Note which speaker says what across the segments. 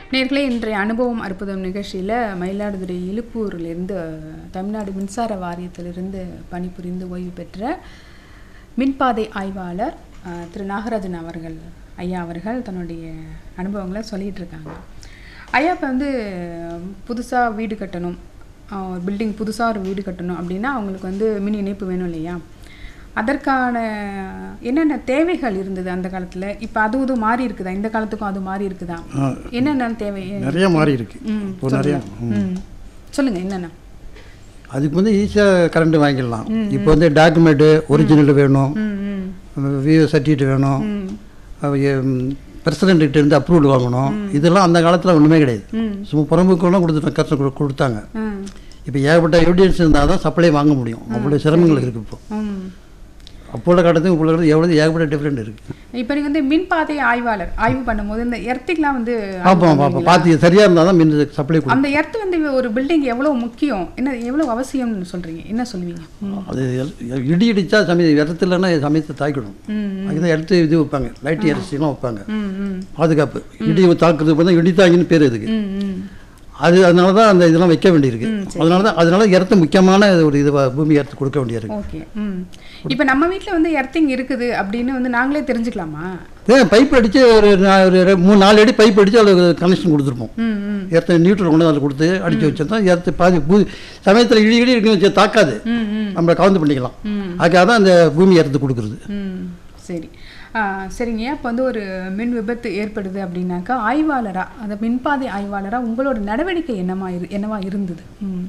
Speaker 1: நேர்களே இன்றைய அனுபவம் அற்புதம் நிகழ்ச்சியில் மயிலாடுதுறை இலுப்பூரிலிருந்து தமிழ்நாடு மின்சார வாரியத்திலிருந்து பணிபுரிந்து ஓய்வு பெற்ற மின்பாதை ஆய்வாளர் அஹ், திரு நாகராஜன் அவர்கள் ஐயா அவர்கள் தன்னுடைய அனுபவங்களை சொல்லிகிட்டு இருக்காங்க ஐயா இப்போ வந்து புதுசாக வீடு கட்டணும் பில்டிங் புதுசாக ஒரு வீடு கட்டணும் அப்படின்னா அவங்களுக்கு வந்து மின் இணைப்பு வேணும் இல்லையா அதற்கான என்னென்ன தேவைகள் இருந்தது அந்த காலத்தில் இப்போ அது இது மாறி இருக்குதா இந்த காலத்துக்கும் அது மாறி இருக்குதா
Speaker 2: ஆ,
Speaker 1: என்னென்ன தேவை
Speaker 2: நிறைய மாறி இருக்கு
Speaker 1: ம்
Speaker 2: இப்போ நிறைய
Speaker 1: ம் சொல்லுங்க என்னென்ன
Speaker 2: அதுக்கு வந்து ஈஸியாக கரண்ட் வாங்கிடலாம் இப்போ வந்து டாக்குமெண்ட்டு ஒரிஜினல் வேணும்
Speaker 1: ம் ம்
Speaker 2: விவோ சர்டிஃபிகேட் வேணும்
Speaker 1: ம்
Speaker 2: பிரசிடென்ட்கிட்ட இருந்து அப்ரூவல் வாங்கணும் இதெல்லாம் அந்த காலத்தில் ஒன்றுமே கிடையாது
Speaker 1: ம்
Speaker 2: சும்மா புறம்புக்கெல்லாம் கொடுத்துட்டாங்க கஷ்டம் கொடுத்தாங்க
Speaker 1: ம்
Speaker 2: இப்போ ஏகப்பட்ட எவிடன்ஸ் இருந்தால் தான் சப்ளை வாங்க முடியும் அவ்வளோ சிரமங்கள் இருக்குது இப்போ
Speaker 1: ம்
Speaker 2: அப்போ உள்ள காலத்துக்கும் இப்போ உள்ள எவ்வளோ ஏகப்பட்ட டிஃப்ரெண்ட் இருக்குது
Speaker 1: இப்போ நீங்கள் வந்து மின்பாதை ஆய்வாளர் ஆய்வு பண்ணும்போது இந்த எர்த்திக்லாம் வந்து ஆய்வு
Speaker 2: பார்ப்போம் பார்ப்போம் பார்த்து சரியாக இருந்தால் தான் மின் சப்ளை கொடுக்கும்
Speaker 1: அந்த எர்த் வந்து ஒரு பில்டிங் எவ்வளோ முக்கியம் என்ன எவ்வளோ அவசியம்னு சொல்றீங்க என்ன சொல்லுவீங்க ம்
Speaker 2: அது எல்- இடி இடித்தா சமயம் இடத்துல இல்லைன்னா சமயத்தை தாக்கிடும்
Speaker 1: ம்
Speaker 2: அதுதான் எடுத்து இது வைப்பாங்க லைட் எரிசிலாம் வைப்பாங்க
Speaker 1: ம் ம்
Speaker 2: பாதுகாப்பு இடி தாக்குறதுக்கு பார்த்தா இடி தாங்கின்னு பேர் இதுக்கு
Speaker 1: ம் ம்
Speaker 2: அது அதனால தான் அந்த இதெல்லாம் வைக்க வேண்டியிருக்கு அதனால தான் அதனால இடத்து முக்கியமான ஒரு இது பூமி இடத்து கொடுக்க வேண்டியிருக்கு
Speaker 1: ஓகே ம் இப்போ நம்ம வீட்டில் வந்து எர்த்திங் இருக்குது அப்படின்னு வந்து நாங்களே தெரிஞ்சுக்கலாமா
Speaker 2: ஏன் பைப் அடித்து ஒரு நா- ஒரு ரெ- மூணு நாலு அடி பைப் அடித்து அதில் கனெக்ஷன் கொடுத்துருப்போம்
Speaker 1: ம் ம்
Speaker 2: இடத்த நியூட்ரல் கொண்டு வந்து அதில் கொடுத்து அடித்து வச்சா இடத்து பாதி பூ சமயத்தில் இடி இடி இருக்குன்னு வச்சு தாக்காது
Speaker 1: ம் ம்
Speaker 2: நம்மளை கவுந்து பண்ணிக்கலாம்
Speaker 1: ம்
Speaker 2: அதுக்காக தான் அந்த பூமி இடத்து கொடுக்குறது
Speaker 1: ம் சரி ஆ, சரிங்க இப்போ வந்து ஒரு மின் விபத்து ஏற்படுது அப்படின்னாக்கா ஆய்வாளராக அந்த மின்பாதை ஆய்வாளராக உங்களோட நடவடிக்கை என்னமா இரு என்னவா இருந்தது ம்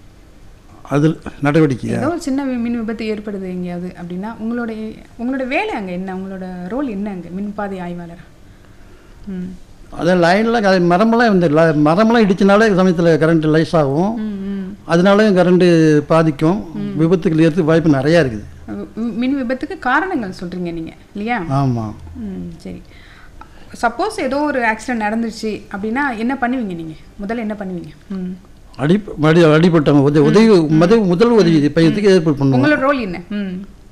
Speaker 2: அதில் நடவடிக்கை
Speaker 1: ஏதோ ஒரு சின்ன வி- மின் விபத்து ஏற்படுது எங்கேயாவது அப்படின்னா உங்களுடைய உங்களோட வேலை அங்கே என்ன உங்களோட ரோல் என்ன அங்கே மின்பாதை ஆய்வாளரா ம்
Speaker 2: அதான் லைனில் மரமெல்லாம் இந்த ல- மரமெல்லாம் இடிச்சனாலே சமயத்தில் கரண்ட் லைஸ் ஆகும்
Speaker 1: ம் ம்
Speaker 2: அதனால கரண்ட்டு பாதிக்கும் விபத்துகள் ஏற்று வாய்ப்பு நிறையா இருக்குது
Speaker 1: ம், மின் விபத்துக்கு காரணங்கள் சொல்கிறீங்க நீங்கள் இல்லையா
Speaker 2: ஆமாம்
Speaker 1: ம் சரி சப்போஸ் ஏதோ ஒரு ஆக்சிடென்ட் நடந்துருச்சு அப்படின்னா என்ன பண்ணுவீங்க நீங்கள் முதல்ல என்ன பண்ணுவீங்க ம்
Speaker 2: அடி அடி அடிபட்டவங்க உதவி உதவி முதல் முதல் உதவி பையத்துக்கு ஏற்பாடு பண்ணுவோம்
Speaker 1: உங்களோட ரோல் என்ன ம்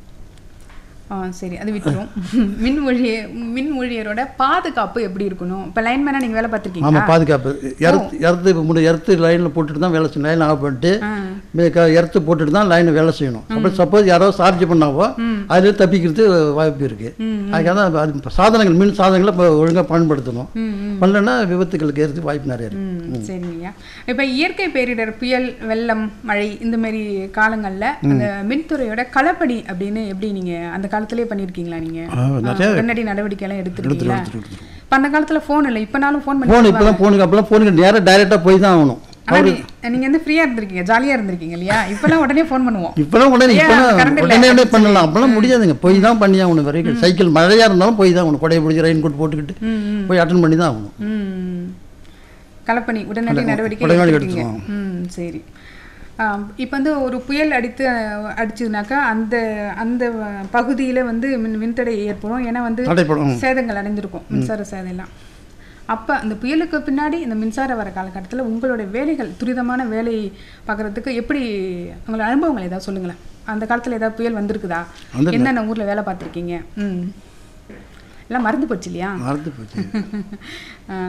Speaker 1: ஆ சரி அது விட்டுரும் மின் ஊழியர் மின் ஊழியரோட பாதுகாப்பு எப்படி இருக்கணும் இப்போ லைன்மேனாக நீங்கள் வேலை பார்த்துருக்கீங்களா
Speaker 2: ஆமாம் பாதுகாப்பு எர்த்து எர்த்து இப்போ முடி எர்த்து லைனில் போட்டுட்டு தான் வேலை செய்யணும் லைன் ஆஃப் பண்ணிட்டு
Speaker 1: ஆ
Speaker 2: எர்த்து போட்டுட்டு தான் லைனில் வேலை செய்யணும் அப்புறம் சப்போஸ் யாரோ சார்ஜ் பண்ணாவோ அதில் தப்பிக்கிறது வாய்ப்பு இருக்குது அதுக்காக தான் அது சாதனங்கள் மின் சாதனங்களை இப்போ ஒழுங்காக பயன்படுத்தணும்
Speaker 1: ம் ம்
Speaker 2: பண்ணலன்னா விபத்துகளுக்கு ஏற்றது வாய்ப்பு நிறைய இருக்குது
Speaker 1: ம் சரிங்கய்யா இப்போ இயற்கை பேரிடர் புயல் வெள்ளம் மழை இந்த மாதிரி காலங்களில் அந்த மின்துறையோட களப்பணி அப்படின்னு எப்படி நீங்கள் அந்த காலத்திலே பண்ணியிருக்கீங்களா நீங்கள்
Speaker 2: ஆ, நிறைய
Speaker 1: உடனடி நடவடிக்கை எல்லாம் எடுத்துருக்கீங்களா இப்போ அந்த காலத்தில் ஃபோன் இல்லை இப்போனாலும் ஃபோன் பண்ணி
Speaker 2: ஃபோன் இப்போ தான் ஃபோனுக்கு அப்போலாம் ஃபோனுக்கு நேராக டைரெக்டாக போய் தான் ஆகணும்
Speaker 1: ஆனால் நீங்கள் வந்து ஃப்ரீயாக இருந்திருக்கீங்க ஜாலியாக இருந்திருக்கீங்க இல்லையா இப்போலாம் உடனே ஃபோன் பண்ணுவோம்
Speaker 2: இப்போலாம் உடனே
Speaker 1: ஏன்
Speaker 2: இப்போலாம்
Speaker 1: current இல்ல?
Speaker 2: உடனே உடனே பண்ணலாம் அப்போலாம் முடியாதுங்க போய் தான் பண்ணி ஆகணும் வரைக்கும் சைக்கிள் மழையாக இருந்தாலும் போய் தான் ஆகணும் கொடையை பிடிச்சி ரெயின் கோட் போட்டுக்கிட்டு
Speaker 1: ம்
Speaker 2: போய் அட்டன் பண்ணி தான் ஆகணும்
Speaker 1: ம் களப்பணி உடனடி நடவடிக்கை
Speaker 2: உடனடி
Speaker 1: எடுத்துருக்கீங்க ம் சரி இப்போ வந்து ஒரு புயல் அடித்து அஹ், அடிச்சதுனாக்கா அந்த அந்த பகுதியில் வந்து மின் மின்தடை ஏற்படும் ஏன்னா வந்து
Speaker 2: தடைப்படும்
Speaker 1: சேதங்கள் அடைஞ்சிருக்கும் மின்சார சேதம் எல்லாம் அப்போ அந்த புயலுக்கு பின்னாடி இந்த மின்சாரம் வர காலகட்டத்தில் உங்களுடைய வேலைகள் துரிதமான வேலை பார்க்குறதுக்கு எப்படி உங்களோட அனுபவங்கள் ஏதாவது சொல்லுங்களேன் அந்த காலத்தில் ஏதாவது புயல் வந்திருக்குதா
Speaker 2: வந்திருக்கு.
Speaker 1: என்னென்ன ஊரில் வேலை பார்த்துருக்கீங்க ம் எல்லாம் மறந்து போச்சு இல்லையா
Speaker 2: மறந்து போச்சு
Speaker 1: ஆ,